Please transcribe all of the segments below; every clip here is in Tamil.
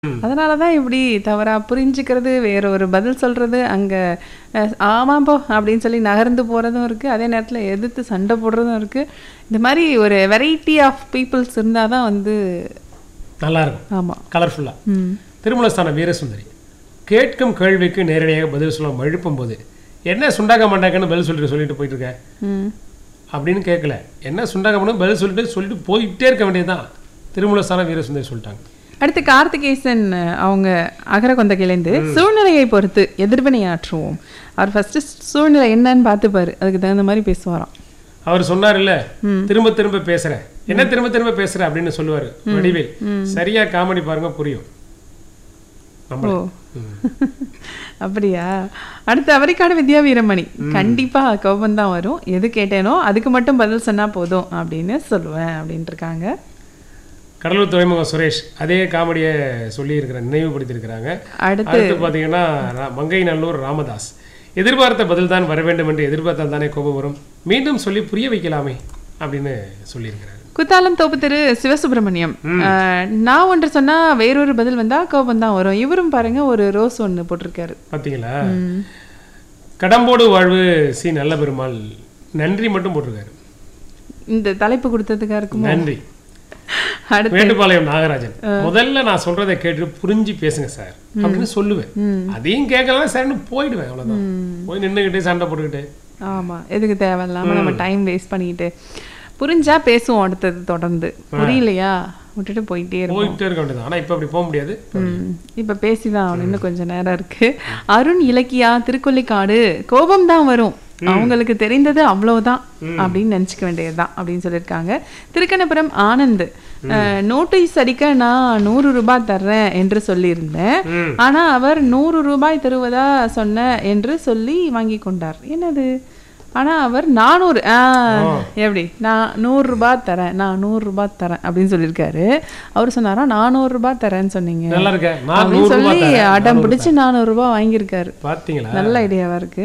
அதனால தான் இப்படி தவறா புரிஞ்சுக்கிறது வேற ஒரு பதில் சொல்றது அங்க அஹ், ஆமாம் போ அப்படின்னு சொல்லி நகர்ந்து போறதும் இருக்கு அதே நேரத்துல எதிர்த்து சண்டை போடுறதும் இருக்கு இந்த மாதிரி ஒரு வெரைட்டி ஆஃப் பீப்புள்ஸ் இருந்தால் தான் வந்து நல்லா இருக்கும் ஆமா கலர்ஃபுல்லா ம் திருமலஸ்தான வீரசுந்தரி கேட்கும் கேள்விக்கு நேரடியாக பதில் சொல்ல எழுப்பும் போது என்ன சுண்டாக்க மாட்டாங்கன்னு பதில் சொல்லிட்டு சொல்லிட்டு போயிட்டு இருக்க ம் அப்படின்னு கேட்கல என்ன சுண்டாக்க பண்ணணும் பதில் சொல்லிட்டு சொல்லிட்டு போயிட்டே இருக்க வேண்டியதுதான் திருமலஸ்தான வீரசுந்தரி சொல்லிட்டாங்க அடுத்து கார்த்திகேசன் அஹ், அவங்க அகரகொந்தகையிலேருந்து சூழ்நிலையை பொறுத்து எதிர்வினையாற்றுவோம் அவர் ஃபர்ஸ்ட் சூழ்நிலை என்னன்னு பார்த்துப்பாரு அதுக்கு தகுந்த மாதிரி பேசுவாராம் அவர் சொன்னார் இல்ல திரும்ப திரும்ப பேசுற என்ன திரும்ப திரும்ப பேசுற அப்படின்னு சொல்லுவாரு வடிவேல் சரியா காமெடி பாருங்க புரியும் ஓ அப்படியா அடுத்து அவரைக்காடு வித்யா வீரமணி கண்டிப்பா கோபம் தான் வரும் எது கேட்டேனோ அதுக்கு மட்டும் பதில் சொன்னா போதும் அப்படின்னு சொல்லுவேன் அப்படின்ட்டு இருக்காங்க கடலூர் துறைமுகம் சுரேஷ் அதே காமெடியை சொல்லி இருக்கிற நினைவுபடுத்தியிருக்கிறாங்க அடுத்து அடுத்து பார்த்தீங்கன்னா ரா- மங்கை நல்லூர் ராமதாஸ் எதிர்பார்த்த பதில் தான் வர வேண்டும் என்று எதிர்பார்த்தால் தானே கோபம் வரும் மீண்டும் சொல்லி புரிய வைக்கலாமே அப்படின்னு சொல்லியிருக்கிறாரு குத்தாலம் தோப்பு திரு சிவசுப்பிரமணியம் அஹ், நான் ஒன்று சொன்னா வேறொரு பதில் வந்தா கோபம் தான் வரும் இவரும் பாருங்க ஒரு ரோஸ் ஒன்று போட்டிருக்காரு பார்த்தீங்களா கடம்போடு வாழ்வு சி நல்ல பெருமாள் நன்றி மட்டும் போட்டிருக்காரு இந்த தலைப்பு கொடுத்ததுக்கா இருக்குமோ நன்றி அடுத்து வேண்டுபாளையம் நாகராஜன் முதல்ல நான் சொல்றதை கேட்டு புரிஞ்சு பேசுங்க சார் அப்படின்னு சொல்லுவேன் அதையும் கேட்கலாம் சரின்னு போயிடுவேன் அவ்வளவுதான் போய் நின்னுக்கிட்டு சண்டை போட்டுக்கிட்டு ஆமா எதுக்கு தேவையில்லாம நம்ம டைம் வேஸ்ட் பண்ணிக்கிட்டு புரிஞ்சா பேசுவோம் அடுத்தது தொடர்ந்து புரியலையா விட்டுட்டு போயிட்டே இருப்போம் போயிட்டே இருக்க வேண்டியது ஆனா இப்ப அப்படி போக முடியாது ம். இப்ப பேசிதான் ஆகணும் இன்னும் கொஞ்சம் நேரம் இருக்கு அருண் இலக்கியா திருக்கொல்லிக்காடு கோபம் தான் வரும் அவங்களுக்கு தெரிந்தது அவ்வளவுதான் அப்படின்னு நினைச்சுக்க வேண்டியதுதான் அப்படின்னு சொல்லியிருக்காங்க திருக்கணபுரம் ஆனந்த் நோட்டீஸ் அடிக்க நான் நூறு ரூபாய் தர்றேன் என்று சொல்லியிருந்தேன் ம். ஆனா அவர் நூறு ரூபாய் தருவதா சொன்ன என்று சொல்லி வாங்கி கொண்டார் என்னது ஆனா அவர் நானூறு ஆ, எப்படி நான் நூறு ரூபாய் தரேன் நான் நூறு ரூபாய் தரேன் அப்படின்னு சொல்லியிருக்காரு அவர் சொன்னாரா நானூறு ரூபாய் தரேன்னு சொன்னீங்க நல்லா இருக்க நான் அப்படின்னு நூறு ரூபாய் சொல்லி தரேன். அடம் பிடிச்சு நானூறு ரூபாய் வாங்கியிருக்காரு பாத்தீங்களா நல்ல ஐடியாவா இருக்கு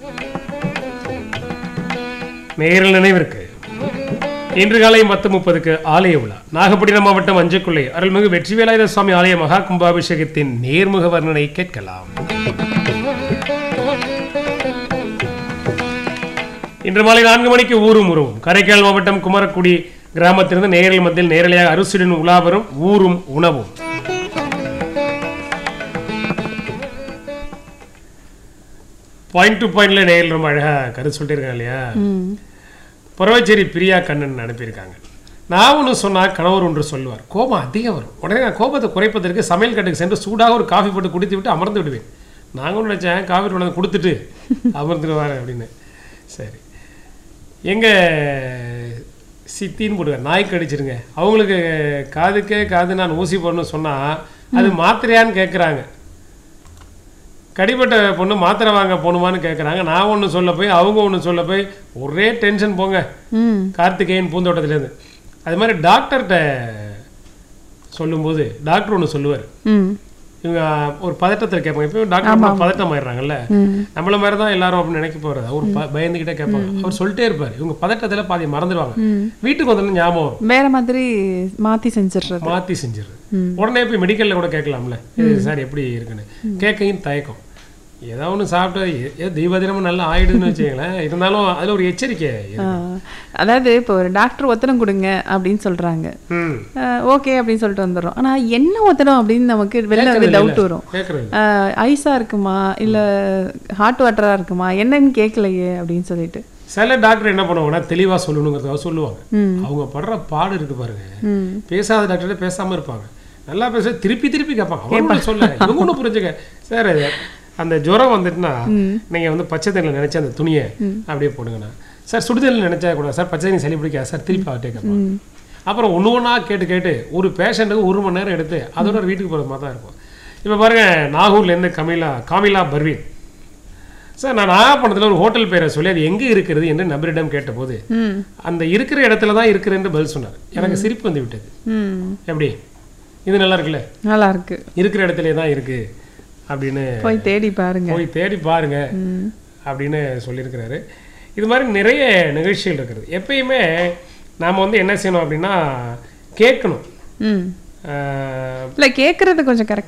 நேரில் நினைவிற்கு இன்று காலை பத்து முப்பதுக்கு ஆலய விழா நாகப்பட்டினம் மாவட்டம் அஞ்சக்குள்ளே அருள்மிகு வெற்றி வேலாயுத சுவாமி ஆலய மகா கும்பாபிஷேகத்தின் நேர்முக வர்ணனை கேட்கலாம் இன்று மாலை நான்கு மணிக்கு ஊரும் உருவும் காரைக்கால் மாவட்டம் குமரக்குடி கிராமத்திலிருந்து நேரில் மத்தியில் நேரலையாக அரிசியுடன் உலா வரும் ஊரும் உணவும் பாயிண்ட் டு பாயிண்ட்ல நேரில் ரொம்ப அழகா கருத்து சொல்லிட்டு இருக்காங்க இல்லையா ம். புறவச்சேரி பிரியா கண்ணன் அனுப்பியிருக்காங்க நான் ஒன்று சொன்னால் கணவர் ஒன்று சொல்லுவார் கோபம் அதிகம் வரும் உடனே நான் கோபத்தை குறைப்பதற்கு சமையல் கட்டுக்கு சென்று சூடாக ஒரு காஃபி போட்டு குடித்து விட்டு அமர்ந்து விடுவேன் நாங்கள் ஒன்று நினச்சேன் காஃபி கொண்டு வந்து கொடுத்துட்டு அமர்ந்துடுவார் அப்படின்னு சரி எங்க சித்தின்னு போடுவேன் நாய் கடிச்சிருங்க அவங்களுக்கு காதுக்கே காது நான் ஊசி போடணும்னு சொன்னால் அது மாத்திரையான்னு கேட்குறாங்க கடிப்பட்ட பொண்ணு மாத்திரை வாங்க போகணுமான்னு கேட்குறாங்க நான் ஒன்று சொல்ல போய் அவங்க ஒன்று சொல்ல போய் ஒரே டென்ஷன் போங்க ம் கார்த்திகேயன் பூந்தோட்டத்துலேருந்து அது மாதிரி டாக்டர்கிட்ட சொல்லும்போது டாக்டர் ஒன்று சொல்லுவார் ம் இவங்க ஒரு பதட்டத்தில் கேட்பாங்க இப்போ டாக்டர் பதட்டம் ஆயிடுறாங்கல்ல ம் நம்மள மாதிரி தான் எல்லாரும் அப்படின்னு நினைக்க போறது அவர் ப- பயந்துகிட்டே கேட்பாங்க அவர் சொல்லிட்டே இருப்பார் இவங்க பதட்டத்தில் பாதி மறந்துடுவாங்க வீட்டுக்கு வந்தோடனே ஞாபகம் வரும் வேற மாதிரி மாத்தி செஞ்சிடுறது மாற்றி செஞ்சிடுறது உடனே போய் மெடிக்கலில் கூட கேட்கலாம்ல இது சார் எப்படி இருக்குன்னு கேட்கையும் தயக்கம் ஏதோ ஒன்று சாப்பிட்டு ஏ- ஏதோ தெய்வதினமும் நல்லா ஆயிடுதுன்னு வச்சுக்கங்களேன் இருந்தாலும் அதில் ஒரு எச்சரிக்கை இருக்கு. ஆ. அதாவது இப்போ ஒரு டாக்டர் ஒத்தனம் கொடுங்க அப்படின்னு சொல்றாங்க ம் ஓகே அப்படின்னு சொல்லிட்டு வந்துடுறோம் ஆனா என்ன ஒத்தனம் அப்படின்னு நமக்கு வெளில வந்து டவுட் வரும் கேட்குறது ஐஸா இருக்குமா இல்ல ஹாட் வாட்டரா இருக்குமா என்னன்னு கேட்கலையே அப்படின்னு சொல்லிட்டு சில டாக்டர் என்ன பண்ணுவாங்கன்னா தெளிவா சொல்லணுங்கிறதுக்காக சொல்லுவாங்க ம். அவங்க படுற பாடு இருக்கு பாருங்க ம் பேசாத டாக்டர்கிட்ட பேசாம இருப்பாங்க நல்லா பேச திருப்பி திருப்பி கேட்பாங்க அவங்க ஒண்ணு சொல்ல இவங்க ஒண்ணு புரிஞ்சுக்க சார் அந்த ஜுரம் வந்துட்டுனா நீங்க வந்து பச்சை தண்ணியில் நினைச்ச அந்த துணியை அப்படியே போடுங்கண்ணா சார் சுடுதண்ணில் நினைச்சா கூட சார் பச்சை தண்ணி சளி பிடிக்காது சார் திருப்பி அவர்கிட்ட கேட்பாங்க அப்புறம் ஒன்று ஒன்றா கேட்டு கேட்டு ஒரு பேஷண்ட்டுக்கு ஒரு மணி நேரம் எடுத்து அதோட ஒரு வீட்டுக்கு போகிற மாதிரி தான் இருக்கும் இப்போ பாருங்க நாகூர்லேருந்து கமிலா காமிலா பர்வீன் சார் நான் நாகப்பட்டினத்தில் ஒரு ஹோட்டல் பேரை சொல்லி அது எங்கே இருக்கிறது என்று நபரிடம் கேட்டபோது ம் அந்த இருக்கிற இடத்துல தான் இருக்கிறேன்னு பதில் சொன்னார் எனக்கு சிரிப்பு வந்து விட்டது ம் எப்படி இது நல்லா இருக்குல்ல நல்லா இருக்கு இருக்கிற இடத்துல தான் இருக்கு அப்படின்னு போய் தேடி பாருங்க போய் தேடி பாருங்க ம் அப்படின்னு சொல்லியிருக்கிறாரு இது மாதிரி நிறைய நிகழ்ச்சிகள் இருக்குது எப்பயுமே நாம் வந்து என்ன செய்யணும் அப்படின்னா கேட்கணும் ம் அஹ், இல்ல கேக்குறது கொஞ்சம் கரெக்ட்